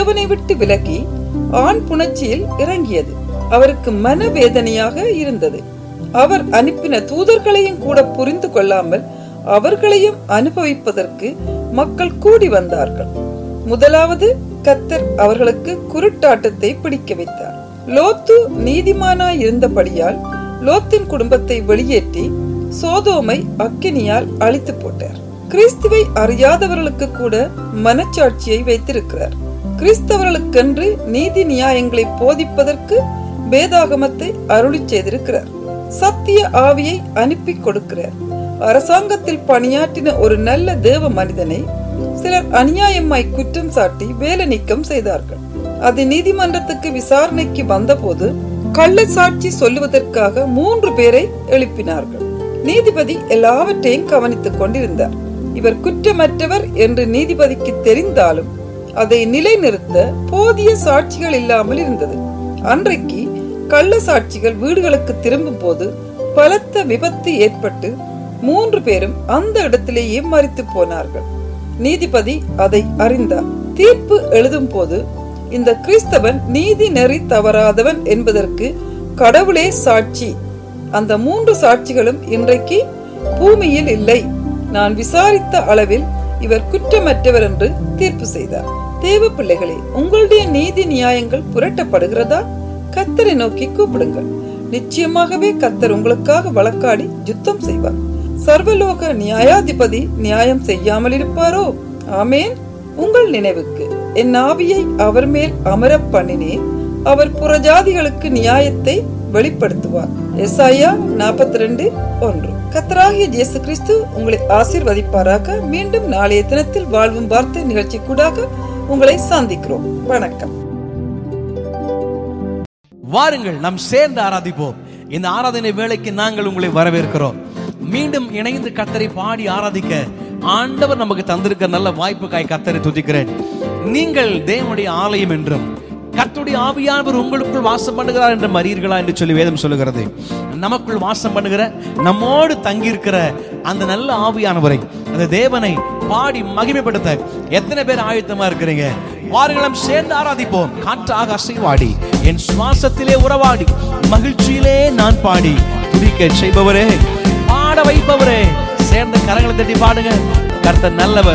தேவனை விட்டு விலகி ஆண் புணர்ச்சியில் இறங்கியது அவருக்கு மனவேதனையாக இருந்தது அவர் அனுப்பின தூதர்களையும் கூட புரிந்து கொள்ளாமல் அவர்களையும் அனுபவிப்பதற்கு மக்கள் கூடி வந்தார்கள் முதலாவது கத்தர் அவர்களுக்கு குருட்டாட்டத்தை பிடிக்க வைத்தார் லோத்து நீதிமானாய் இருந்தபடியால் லோத்தின் குடும்பத்தை வெளியேற்றி சோதோமை அக்கினியால் அழித்து போட்டார் கிறிஸ்துவை அறியாதவர்களுக்கு கூட மனச்சாட்சியை வைத்திருக்கிறார் கிறிஸ்தவர்களுக்கென்று நீதி நியாயங்களை போதிப்பதற்கு வேதாகமத்தை அருளி செய்திருக்கிறார் சத்திய ஆவியை அனுப்பி கொடுக்கிறார் அரசாங்கத்தில் பணியாற்றின ஒரு நல்ல தேவ மனிதனை சிலர் அநியாயமாய் குற்றம் சாட்டி வேலை நீக்கம் செய்தார்கள் அது நீதிமன்றத்துக்கு விசாரணைக்கு வந்தபோது கள்ள சாட்சி சொல்லுவதற்காக மூன்று பேரை எழுப்பினார்கள் நீதிபதி எல்லாவற்றையும் கவனித்துக் கொண்டிருந்தார் இவர் குற்றமற்றவர் என்று நீதிபதிக்கு தெரிந்தாலும் அதை நிலைநிறுத்த போதிய சாட்சிகள் இல்லாமல் இருந்தது அன்றைக்கு கள்ள சாட்சிகள் வீடுகளுக்கு திரும்பும் போது பலத்த விபத்து ஏற்பட்டு மூன்று பேரும் அந்த இடத்திலேயே மறித்து போனார்கள் நீதிபதி அதை அறிந்தார் தீர்ப்பு எழுதும் போது இந்த கிறிஸ்தவன் நீதி நெறி தவறாதவன் என்பதற்கு கடவுளே சாட்சி அந்த மூன்று சாட்சிகளும் இன்றைக்கு பூமியில் இல்லை நான் விசாரித்த அளவில் இவர் குற்றமற்றவர் என்று தீர்ப்பு செய்தார் தேவ பிள்ளைகளே உங்களுடைய நீதி நியாயங்கள் புரட்டப்படுகிறதா கத்தரை நோக்கி கூப்பிடுங்கள் நிச்சயமாகவே கத்தர் உங்களுக்காக வழக்காடி யுத்தம் செய்வார் சர்வலோக நியாயாதிபதி நியாயம் செய்யாமல் இருப்பாரோ ஆமேன் உங்கள் நினைவுக்கு என் ஆவியை அவர் மேல் அமரப் பண்ணினேன் அவர் புறஜாதிகளுக்கு நியாயத்தை வெளிப்படுத்துவார் எஸ்ஐயா நாற்பத்தி ரெண்டு ஒன்று கத்தராகிய இயேசு கிறிஸ்து உங்களை ஆசீர்வதிப்பாராக மீண்டும் நாளைய தினத்தில் வாழ்வும் வார்த்தை நிகழ்ச்சி கூடாக உங்களை சந்திக்கிறோம் வணக்கம் வாருங்கள் நாம் சேர்ந்து ஆராதிப்போம் இந்த ஆராதனை வேளைக்கு நாங்கள் உங்களை வரவேற்கிறோம் மீண்டும் இணைந்து கத்தரை பாடி ஆராதிக்க ஆண்டவர் நமக்கு தந்திருக்க நல்ல வாய்ப்புக்காய் கத்தரை துதிக்கிறேன் நீங்கள் தேவனுடைய ஆலயம் என்றும் கர்த்தருடைய ஆவியானவர் உங்களுக்குள் வாசம் பண்ணுகிறார் என்று மறியீர்களா என்று சொல்லி வேதம் சொல்லுகிறது நமக்குள் வாசம் பண்ணுகிற நம்மோடு தங்கியிருக்கிற அந்த நல்ல ஆவியானவரை அந்த தேவனை பாடி மகிமைப்படுத்த எத்தனை பேர் ஆயத்தமா இருக்கிறீங்க வாருங்களும் சேர்ந்து ஆராதிப்போம் காற்றாக அசைவாடி என் சுவாசத்திலே உறவாடி மகிழ்ச்சியிலே நான் பாடி துதிக்க செய்பவரே பாட வைப்பவரே சேர்ந்து கரங்களை தட்டி பாடுங்க கர்த்தர் நல்லவர்